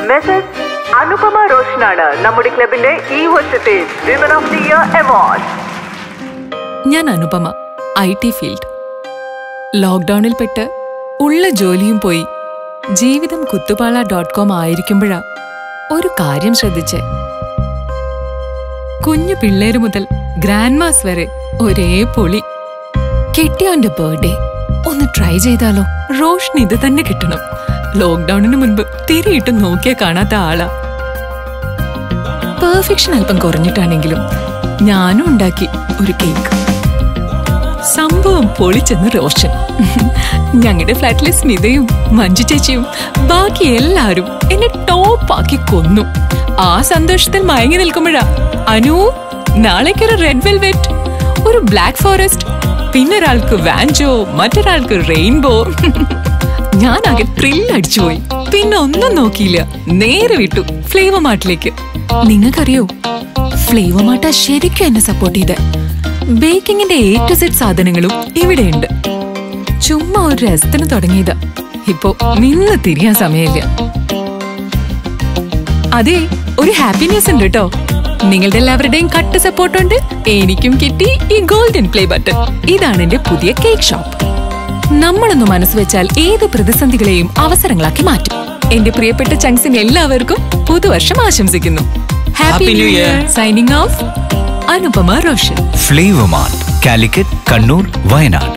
message Anupama റോഷനാണ് നമ്മുടെ ക്ലബിന്റെ ഈ വർഷത്തെ women of the year award ഞാൻ അനുപമ ഐ ടി ഫീൽഡ് ലോക്ക്ഡൌണിൽ പെട്ട് ഉള്ള ജോലിയും പോയി ജീവിതം കുത്തുപാള ഡോട്ട് കോം ആയിരിക്കുമ്പോഴാ ഒരു കാര്യം ശ്രദ്ധിച്ചേ കുഞ്ഞു പിള്ളേര് മുതൽ ഗ്രാൻഡ് മാസ് വരെ ഒരേ പൊളി കെട്ടിയോന്റെ ബർത്ത്ഡേ ഒന്ന് ട്രൈ ചെയ്താലോ റോഷൻ ഇത് തന്നെ കിട്ടണം ലോക്ക്ഡൌണിന് മുൻപ് തിരിയിട്ട് നോക്കിയാ കാണാത്ത ആളാ പെർഫെക്ഷൻ അല്പം കുറഞ്ഞിട്ടാണെങ്കിലും ഞാനും ഉണ്ടാക്കി ഒരു കേക്ക് സംഭവം പൊളിച്ചെന്ന് റോഷൻ ഞങ്ങളുടെ ഫ്ലാറ്റിലെ സ്മിതയും മഞ്ജു ചേച്ചിയും ബാക്കി എല്ലാരും എന്നെ ടോപ്പാക്കി കൊന്നു ആ സന്തോഷത്തിൽ മയങ്ങി നിൽക്കുമ്പോഴാ അനു നാളേക്കൊരു റെഡ് വെൽവെറ്റ് ഒരു ബ്ലാക്ക് ഫോറസ്റ്റ് പിന്നൊരാൾക്ക് വാൻജോ മറ്റൊരാൾക്ക് റെയിൻബോ ഞാനാകെ ത്രിൽ അടിച്ചുപോയി പിന്നെ ഒന്നും നോക്കിയില്ല നേരെ വിട്ടു ഫ്ലേവർ മാർട്ടിലേക്ക് നിങ്ങൾക്കറിയോ ഫ്ലേവർ മാർട്ട ശരിക്കും എന്നെ സപ്പോർട്ട് ചെയ്ത് ബേക്കിങ്ങിന്റെ എ ടു സെഡ് സാധനങ്ങളും ഇവിടെയുണ്ട് ചുമ്മാ ഒരു രസത്തിന് തുടങ്ങിയതാ ഇപ്പോ നിന്ന് തിരിയാൻ സമയമില്ല അതെ ഒരു ഹാപ്പി ന്യൂസ് ഉണ്ട് കേട്ടോ നിങ്ങളുടെ എല്ലാവരുടെയും കട്ട് സപ്പോർട്ട് ഉണ്ട് എനിക്കും കിട്ടി ഈ ഗോൾഡൻ പ്ലേ ബട്ടൺ ഇതാണ് എന്റെ പുതിയ കേക്ക് ഷോപ്പ് നമ്മളൊന്ന് മനസ്സ് വെച്ചാൽ ഏത് പ്രതിസന്ധികളെയും അവസരങ്ങളാക്കി മാറ്റും എന്റെ പ്രിയപ്പെട്ട ചങ്സിന് എല്ലാവർക്കും പുതുവർഷം ആശംസിക്കുന്നു happy new year signing off Anupama Roshan flavour mart Calicut Kannur Wayanad